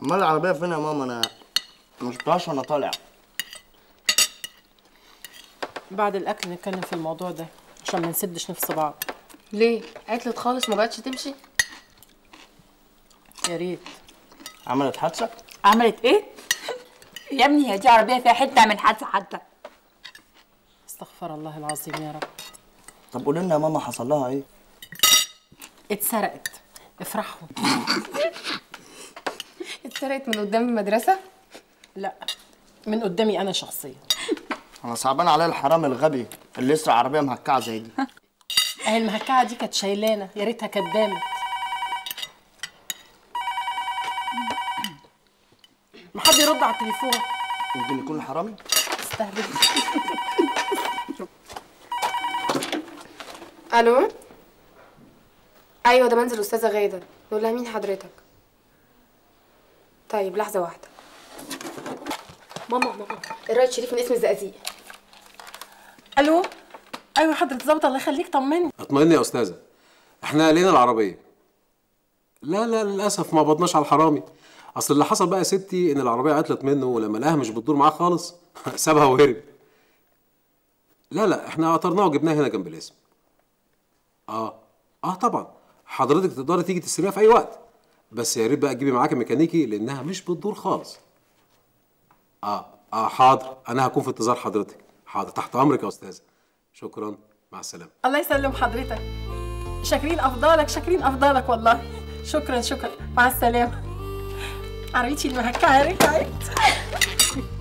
امال العربيه فين يا ماما انا ما شفتهاش وانا طالع بعد الاكل نتكلم في الموضوع ده عشان ما نسدش نفس بعض ليه عطلت خالص ما بقتش تمشي يا ريت عملت حادثه عملت ايه؟ يا ابني هي دي عربيه فيها حته من حادثه حتى استغفر الله العظيم يا رب طب قولي لنا يا ماما حصل لها ايه اتسرقت افرحوا اتسرقت من قدام المدرسه لا من قدامي انا شخصيا انا صعبان عليا الحرامي الغبي اللي يسرق عربيه مهكعه زي دي اهي المهكعه دي كانت شايلانه يا ريتها كانت دامت ما حد يرد على التليفون يمكن يكون الحرامي استهبل الو ايوه ده منزل استاذه غاده نقول لها مين حضرتك طيب لحظه واحده ماما ماما الرايد شريف من اسم الزقازيق الو ايوه حضرة الظابط الله يخليك طمني اطمئني يا استاذه احنا لقينا العربيه لا لا للاسف ما قبضناش على الحرامي اصل اللي حصل بقى يا ستي ان العربيه عطلت منه ولما لقاها مش بتدور معاه خالص سابها وهرب لا لا احنا قطرناه وجبناه هنا جنب الاسم اه اه طبعا حضرتك تقدري تيجي تستلميها في اي وقت بس يا ريت بقى تجيبي معاكي ميكانيكي لانها مش بتدور خالص اه اه حاضر انا هكون في انتظار حضرتك حاضر تحت امرك يا استاذه شكرا مع السلامه الله يسلم حضرتك شاكرين افضالك شاكرين افضالك والله شكرا شكرا مع السلامه عربيتي المهكعه رجعت